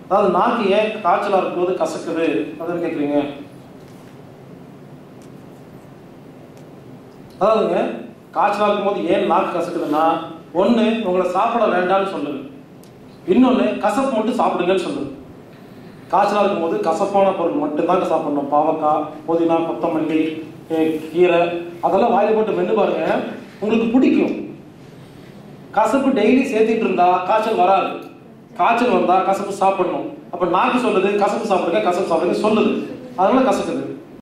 அதாவது நாக்கு ஏன் காய்ச்சலா இருக்கும்போது கசக்குது அப்படின்னு கேட்குறீங்க அதாவதுங்க காய்ச்சலா இருக்கும்போது ஏன் நாக்கு கசக்குதுன்னா ஒண்ணு உங்களை சாப்பிட வேண்டாம்னு சொல்லுது இன்னொன்னு கசப்பு மட்டும் சாப்பிடுங்கன்னு சொல்லுது காய்ச்சலா இருக்கும்போது கசப்பான பொருள் மட்டும்தாங்க சாப்பிடணும் பாவக்காய் புதினா கொத்தமல்லி eh, கீரை அதெல்லாம் வாயில போட்டு மென்று பாருங்க உங்களுக்கு பிடிக்கும் கசப்பு டெய்லி சேர்த்துட்டு இருந்தா காய்ச்சல் வராது காய்ச்சல் வந்தா கசப்பு சாப்பிடணும் அப்ப நாக்கு சொல்லுது கசப்பு சாப்பிடுங்க கசப்பு சாப்பிடுங்க சொல்லுது அதனால கசக்குது